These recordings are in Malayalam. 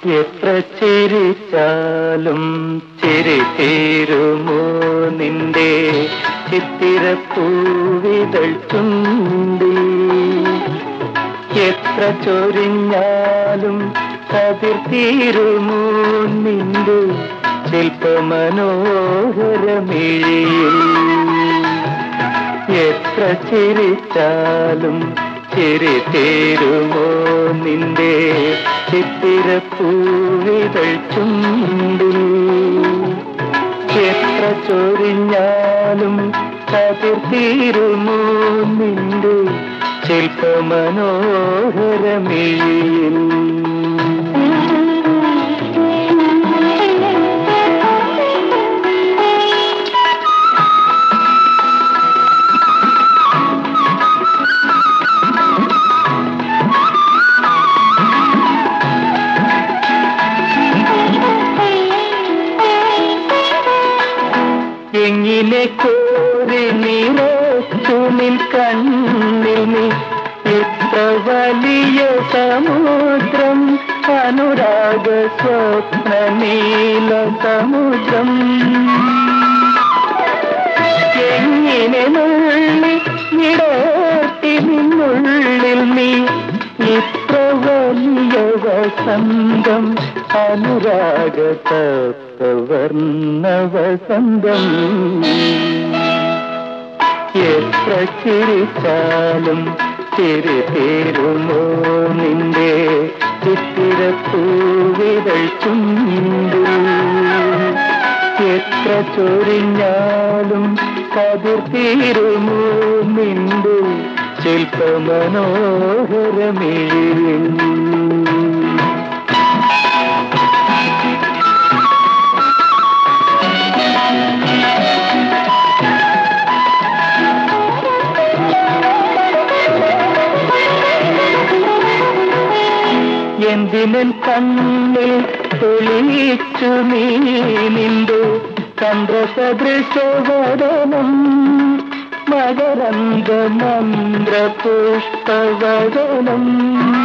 എത്ര ചിരിച്ചാലും ചിരി തീരുമോ നിന്റെ ചിത്തിരപ്പൂവിതൾ ചുണ്ടി എത്ര ചൊരിഞ്ഞാലും കതിർ തീരുമോ നിന്റെ ശില്പമനോഹരമിഴിയിൽ എത്ര ചിരിച്ചാലും ചിരി തീരുമോ നിന്റെ ചിത്തിരപ്പൂവിതൾ ചുണ്ടിൽ എത്ര ചൊരിഞ്ഞാലും കതിർ തീരുമോ നിന്റെ ശില്പമനോഹരമിഴിയിൽ എങ്ങിനെ കോരി നിറച്ചു നിൻ കണ്ണിൽ നീ എത്ര വലിയ സമുദ്രം അനുരാഗ സ്വപ്ന നീല സമുദ്രം എങ്ങിനെ നുള്ളി ഇടത്തി നിന്നുള്ളിൽ നീ ഇത്ര വലിയ വസന്തം അനുരാഗ തപ്തവർണ്ണ വസന്തം എത്ര ചിരിച്ചാലും ചിരി തീരുമോ നിന്റെ ചിത്തിരപ്പൂവിതൾ ചുണ്ടിൽ എത്ര ചൊരിഞ്ഞാലും കതിർ തീരുമോ നിന്റെ ശില്പമനോഹരമിഴിയിൽ എന്തിനൻ കണ്ണിൽ തെളിയിച്ചു നീ നിന്റെ ചന്ദ്രസദൃശവദനം മകരന്ത മന്ത്ര പുഷ്പവദനം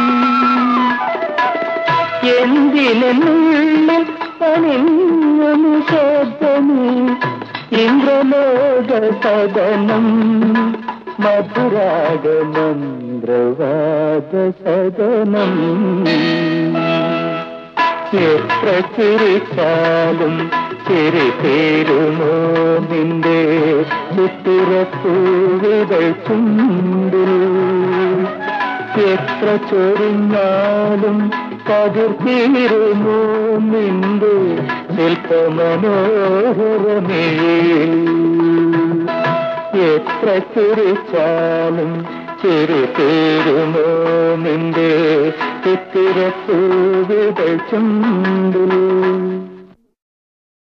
എന്തിനുള്ളിൽ പണിഞ്ഞു ശബ്ദമേ ഇന്ദ്രലോക സദനം മധുരാഗമന്ത്രവാദ സദനം എത്ര ചിരിച്ചാലും ചിരി തീരുമോ നിന്റെ ചിത്തിരപ്പൂവിതൾ ചുണ്ടിൽ എത്ര ചൊരിഞ്ഞാലും കതിർ തീരുമോ നിന്റെ ശില്പമനോഹരമിഴിയിൽ എത്ര ചിരിച്ചാലും ചിരി തീരുമോ നിന്റെ ചിത്തിരപ്പൂവിതൾ ചുണ്ടിൽ